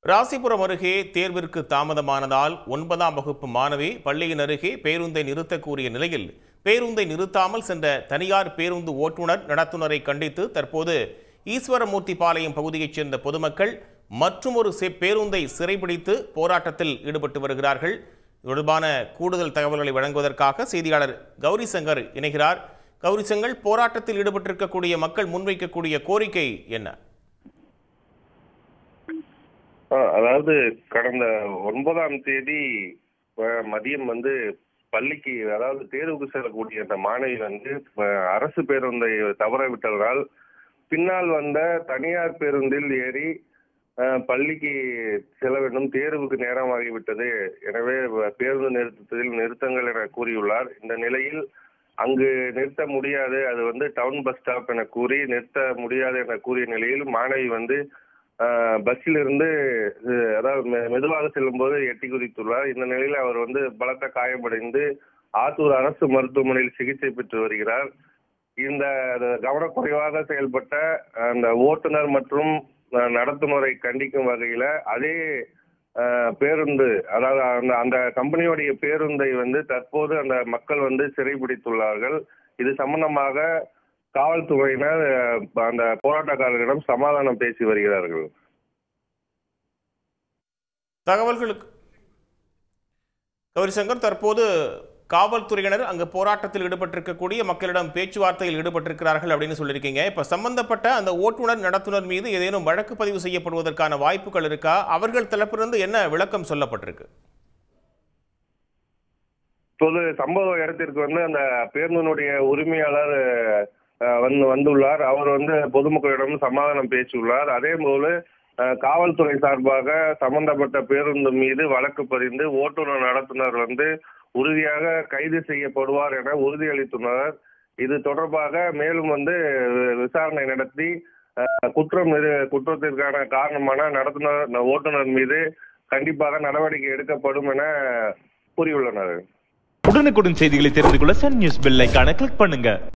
ராசிபுரம் அருகே தேர்விற்கு தாமதமானதால் ஒன்பதாம் வகுப்பு மாணவி பள்ளியின் அருகே பேருந்தை நிறுத்தக் கூறிய நிலையில் பேருந்தை நிறுத்தாமல் சென்ற தனியார் பேருந்து ஓட்டுநர் நடத்துனரை கண்டித்து தற்போது ஈஸ்வரமூர்த்தி பாளையம் பகுதியைச் சேர்ந்த பொதுமக்கள் மற்றுமொரு செ- பேருந்தை சிறைபிடித்து போராட்டத்தில் ஈடுபட்டு வருகிறார்கள் இது தொடர்பான கூடுதல் தகவல்களை வழங்குவதற்காக செய்தியாளர் கௌரி சங்கர் இணைகிறார் கௌரி சங்கர் போராட்டத்தில் ஈடுபட்டிருக்கக்கூடிய மக்கள் முன்வைக்கக்கூடிய கோரிக்கை என்ன ஆ, அதாவது கடந்த ஒன்பதாம் தேதி அஹ், மதியம் வந்து பள்ளிக்கு அதாவது தேர்வுக்கு செல்லக்கூடிய அந்த மாணவி வந்து அஹ், அரசு பேருந்தை தவற விட்டதால் பின்னால் வந்த தனியார் பேருந்தில் ஏறி அஹ், பள்ளிக்கு செல்ல வேண்டும் தேர்வுக்கு நேரமாகிவிட்டது எனவே வ- பேருந்து நிறுத்தத்தில் நிறுத்தங்கள் என கூறியுள்ளார் இந்த நிலையில் அங்கு நிறுத்த முடியாது அது வந்து டவுன் பஸ் ஸ்டாப் என கூறி நிறுத்த முடியாது என கூறிய நிலையில் மாணவி வந்து ஆஹ், பஸ்ஸில் இருந்து அஹ், அதாவது மெ- மெதுவாக செல்லும் போது எட்டி குதித்துள்ளார் இந்த நிலையில் அவர் வந்து பலத்த காயமடைந்து ஆத்தூர் அரசு மருத்துவமனையில் சிகிச்சை பெற்று வருகிறார் இந்த அது கவனக்குறைவாக செயல்பட்ட அந்த ஓட்டுநர் மற்றும் அஹ், நடத்துனரை கண்டிக்கும் வகையில அதே அஹ், பேருந்து அதாவது அந்த அந்த கம்பெனியுடைய பேருந்தை வந்து தற்போது அந்த மக்கள் வந்து சிறைபிடித்துள்ளார்கள் இது சம்பந்தமாக காவல்துறையினர் அஹ், அந்த போராட்டக்காரர்களிடம் சமாதானம் பேசி வருகிறார்கள் தகவல்களுக்கு கௌரிசங்கர் தற்போது காவல்துறையினர் அங்கு போராட்டத்தில் ஈடுபட்டிருக்கக்கூடிய மக்களிடம் பேச்சுவார்த்தையில் ஈடுபட்டிருக்கிறார்கள் அப்படின்னு சொல்லியிருக்கீங்க இப்ப சம்பந்தப்பட்ட அந்த ஓட்டுநர் நடத்துனர் மீது ஏதேனும் வழக்கு பதிவு செய்யப்படுவதற்கான வாய்ப்புகள் இருக்கா அவர்கள் தரப்பிலிருந்து என்ன விளக்கம் சொல்லப்பட்டிருக்கு இப்போது சம்பவ இடத்திற்கு வந்து அந்த பேருந்தினுடைய உரிமையாளர் அஹ், வந்து வந்துள்ளார் அவர் வந்து பொதுமக்களிடம் சமாதானம் பேசியுள்ளார் அதே போல அஹ், காவல்துறை சார்பாக சம்பந்தப்பட்ட பேருந்து மீது வழக்கு பதிந்து ஓட்டுநர் நடத்துனர் வந்து உறுதியாக கைது செய்யப்படுவார் என உறுதியளித்துள்ளனர் இது தொடர்பாக மேலும் வந்து வி- விசாரணை நடத்தி அஹ், குற்றம் நிறு- குற்றத்திற்கான காரணமான நடத்துனர் ஓட்டுநர் மீது கண்டிப்பாக நடவடிக்கை எடுக்கப்படும் என கூறியுள்ளனர் உடனுக்குடன் செய்திகளை தெரிந்து கொள்ள சன் நியூஸ் பெல் ஐகானை கிளிக் பண்ணுங்க